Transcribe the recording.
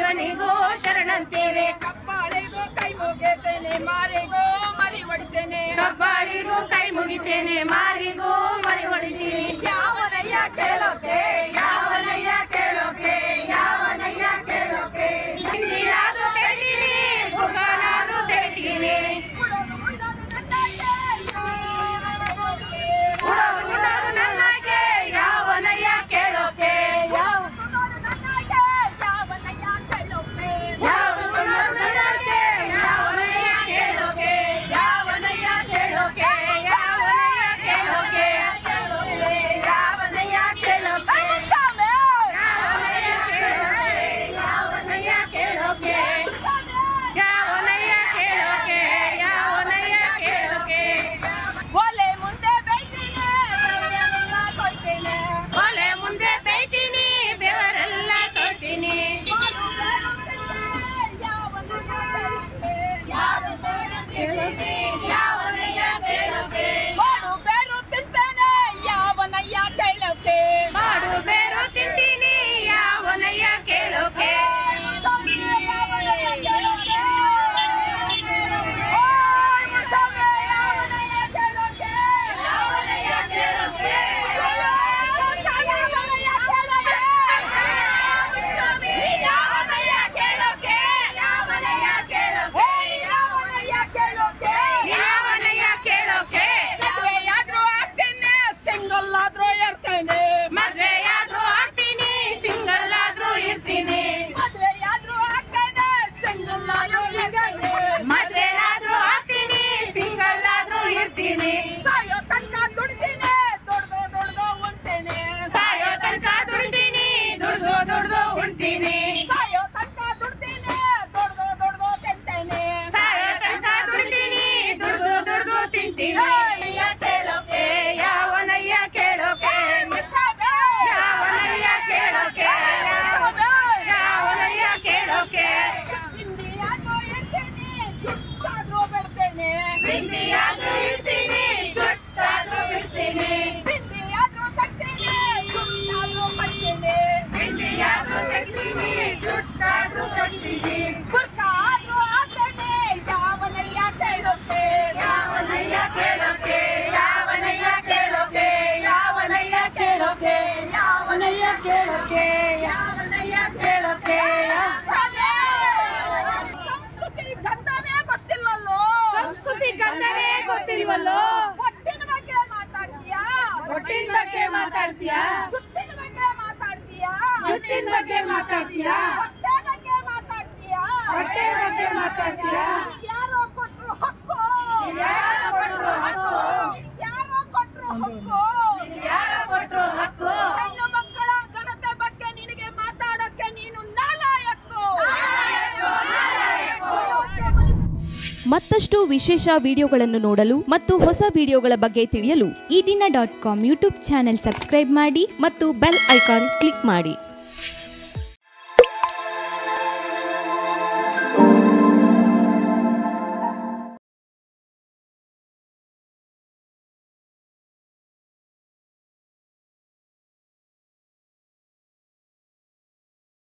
ಶಿವನಿಗೂ ಶರಣಂತೇವೆ ಕಪ್ಪಾಳಿಗೂ ಕೈ ಮುಗಿತೇನೆ ಮಾರಿಗೂ ಮರಿ ಹೊಡಿತೇನೆ ಕಬ್ಬಾಳಿಗೂ ಕೈ ಮುಗಿತೇನೆ ಮಾರಿಗೂ ಮರಿ ಹೊಡಿತೀನಿ ಯಾವನಯ್ಯ ಕೇಳೋಕೆ ಯಾವನಯ್ಯ ಕೇಳೋಕೆ ಯಾವನಯ್ಯ ಕೇಳೋಕೆ ಹಿಂದಿಯಾದ್ರೂ ಕೇಳ್ತೀನಿ ಗುರುಗಳಾದ್ರೂ ಕೇಳ್ತೀನಿ ಉಡೋರು ಉಡೋರು ನನ್ನಾಗೆ ಯಾವನಯ್ಯ ಕೇಳೋಕೆ ಯಾವ ಯಾವ ಉಡೋರು ನನ್ನಾಗೆ ಯಾವನಯ್ಯ ಕೇಳೋಕೆ ಯಾವನಯ್ಯ ಕೇಳೋಕೆ ಯಾವನಯ್ಯ ಕೇಳೋಕೆ ಯಾವನಯ್ಯ ಕೇಳೋಕೆ ಯಾವನಯ್ಯ ಕೇಳೋಕೆ ಯಾವನಯ್ಯ ಕೇಳೋಕೆ ಯಾವನಯ್ಯ ಕೇಳೋಕೆ ಒಲೆ ಮುಂದೆ ಬೈತೀನಿ ಬೆವರೆಲ್ಲ ಕೊಯ್ತೀನಿ ಒಲೆ ಮುಂದೆ ಬೈತೀನಿ ಬೆವರೆಲ್ಲ ತೊಡ್ತೀನಿ ಯಾವನಯ್ಯ ಕೇಳೋಕೆ ಮಾಡು ಬೇರು ತಿಂತೇನೆ ಯಾವನಯ್ಯ ಕೇಳೋಕೆ ಮಾಡು ಬೇರು ತಿಂತೀನಿ ಯಾವನಯ್ಯ ಕೇಳೋಕೆ ಯಾವನಯ್ಯ ಕೇಳೋಕೆ ಯಾವನಯ್ಯ ಕೇಳೋಕೆ ಯಾವನಯ್ಯ ಕೇಳೋಕೆ ಯಾವನಯ್ಯ ಕೇಳೋಕೆ ಮದ್ವೆಯಾದ್ರೂ ಆಗ್ತೇನೆ ಸಿಂಗಲ್ ಆದ್ರೂ ಇರ್ತೇನೆ ಮದ್ವೆಯಾದ್ರೂ ಆಗ್ತೀನಿ ಸಿಂಗಲ್ ಆದ್ರೂ ಇರ್ತೀನಿ ಮದ್ವೆಯಾದ್ರೂ ಆಗ್ತೇನೆ ಸಿಂಗಲ್ ಆದ್ರೂ ಇರ್ತೇನೆ ಮದ್ವೆಯಾದ್ರೂ ಆಗ್ತೀನಿ ಸಿಂಗಲ್ ಆದ್ರೂ ಇರ್ತೀನಿ ಸಾಯೋ ತನಕ ದುಡ್ತೀನಿ ದುಡ್ದು ದುಡ್ದು ಉಂಟೇನೆ ಸಾಯೋ ತನಕ ದುಡ್ತೀನಿ ದುಡ್ದು ದುಡ್ದು ಉಣ್ತೀನಿ ಸಾಯೋ ತನಕ ದುಡ್ತೀನಿ ದುಡ್ದು ದುಡ್ದು ತಿಂತೇನೆ ಸಾಯೋ ತನಕ ದುಡ್ತೀನಿ ದುಡ್ದು ದುಡ್ದು ತಿಂತೀನಿ ಯಾವನಯ್ಯ ಕೇಳೋಕೆ ಯಾವನಯ್ಯ ಕೇಳೋಕೆ ಯಾವನಯ್ಯ ಕೇಳೋಕೆ ಯಾವನಯ್ಯ ಕೇಳೋಕೆ ಹಿಂದಿಯಾದ್ರೂ ಇರ್ತೀನಿ ಜುಟ್ಟಾದ್ರೂ ಬಿಡ್ತೇನೆ ಬಿಂದಿಯಾದ್ರೂ ಇರ್ತೀನಿ ಚುಟ್ಟಾದ್ರೂ ಬಿಡ್ತೀನಿ ಹಿಂದಿಯಾದ್ರೂ ತಗ್ತೀನಿ ಜುಟ್ಟಾದ್ರೂ ಪಡ್ತೀನಿ ಬಿಂದಿಯಾದ್ರೂ ತೆಗ್ತೀನಿ ಚುಟ್ಟಾದ್ರೂ ಕಟ್ತೀನಿ ಬುರ್ಕ ಆದ್ರೂ ಆಗ್ತೇನೆ ಯಾವನಯ್ಯ ಕೇಳೋಕೆ ಯಾವನಯ್ಯ ಕೇಳೋಕೆ ಯಾವನಯ್ಯ ಕೇಳೋಕೆ ಯಾವನಯ್ಯ ಕೇಳೋಕೆ ಯಾವನಯ್ಯ ಕೇಳೋಕೆ ಯಾವನಯ್ಯ ಕೇಳೋಕೆ ಸಂಸ್ಕೃತಿ ಗಂಧನೇ ಗೊತ್ತಿಲ್ಲಲ್ಲೋ ಸಂಸ್ಕೃತಿ ಗಂಧನೇ ಗೊತ್ತಿಲ್ವಲ್ಲೋ ಹೊಟ್ಟಿನ ಬಗ್ಗೆ ಮಾತಾಡ್ತೀಯಾ ಹೊಟ್ಟಿನ ಬಗ್ಗೆ ಮಾತಾಡ್ತೀಯಾ ಜುಟ್ಟಿನ ಬಗ್ಗೆ ಮಾತಾಡ್ತೀಯಾ ಜುಟ್ಟಿನ ಬಗ್ಗೆ ಮಾತಾಡ್ತೀಯಾ ಹೊಟ್ಟೆ ಬಗ್ಗೆ ಮಾತಾಡ್ತೀಯಾ ಹೊಟ್ಟೆ ಬಗ್ಗೆ ಮಾತಾಡ್ತೀಯಾ ಯಾರೋ ಕೊಟ್ರು ಹಕ್ಕು ಯಾರೋ ಕೊಟ್ರು ಹಕ್ಕು? ಯಾರೋ ಕೊಟ್ರು ಹಕ್ಕು ಯಾರು ಕೊಟ್ರು ಹಕ್ಕು ಹೆಣ್ಣು ಮಕ್ಕಳ ಘನತೆ ಬಗ್ಗೆ ನಿನಗೆ ಮಾತಾಡಕ್ಕೆ ನೀನು ನಾಲಾಯಕ್ಕು ಮತ್ತಷ್ಟು ವಿಶೇಷ ವಿಡಿಯೋಗಳನ್ನು ನೋಡಲು ಮತ್ತು ಹೊಸ ವಿಡಿಯೋಗಳ ಬಗ್ಗೆ ತಿಳಿಯಲು ಈ ದಿನ dot com YouTube channel subscribe ಮಾಡಿ ಮತ್ತು ಬೆಲ್ ಐಕಾನ್ ಕ್ಲಿಕ್ ಮಾಡಿ